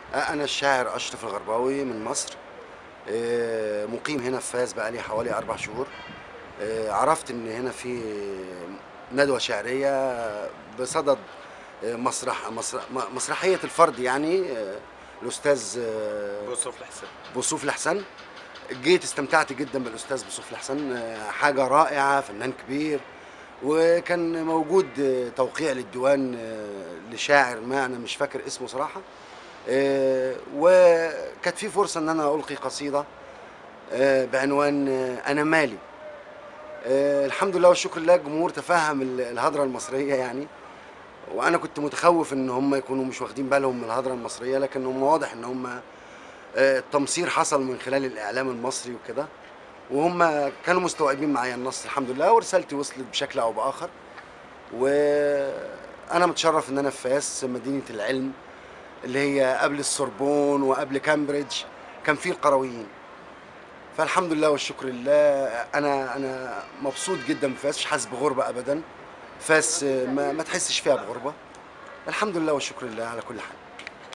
أنا الشاعر أشرف الغرباوي من مصر آه، مقيم هنا في فاس بقالي حوالي أربع شهور آه، عرفت إن هنا في ندوة شعرية بصدد آه، مسرح مسرح مسرحية الفرد يعني آه، الأستاذ آه، بوصف الحساب بوصوف الحسن جيت استمتعت جدا بالاستاذ بوصوف الحسن آه، حاجه رائعه فنان كبير وكان موجود آه، توقيع للديوان آه، لشاعر ما انا مش فاكر اسمه صراحه آه، وكانت في فرصه ان انا القي قصيده آه، بعنوان آه، انا مالي آه، الحمد لله والشكر لله الجمهور تفهم ال- الهضره المصريه يعني وانا كنت متخوف ان هم يكونوا مش واخدين بالهم من الهضره المصريه لكن هم واضح ان هم آه، التمصير حصل من خلال الاعلام المصري وكده وهم كانوا مستوعبين معايا النص الحمد لله ورسالتي وصلت بشكل او باخر وانا متشرف ان انا في فاس مدينه العلم اللي هي قبل السوربون وقبل كامبريدج كان فيه القرويين فالحمد لله والشكر لله انا انا مبسوط جدا بفاس مش حاسس بغربه ابدا فاس آه، ما, ما تحسش فيها بغربه الحمد لله والشكر لله على كل حال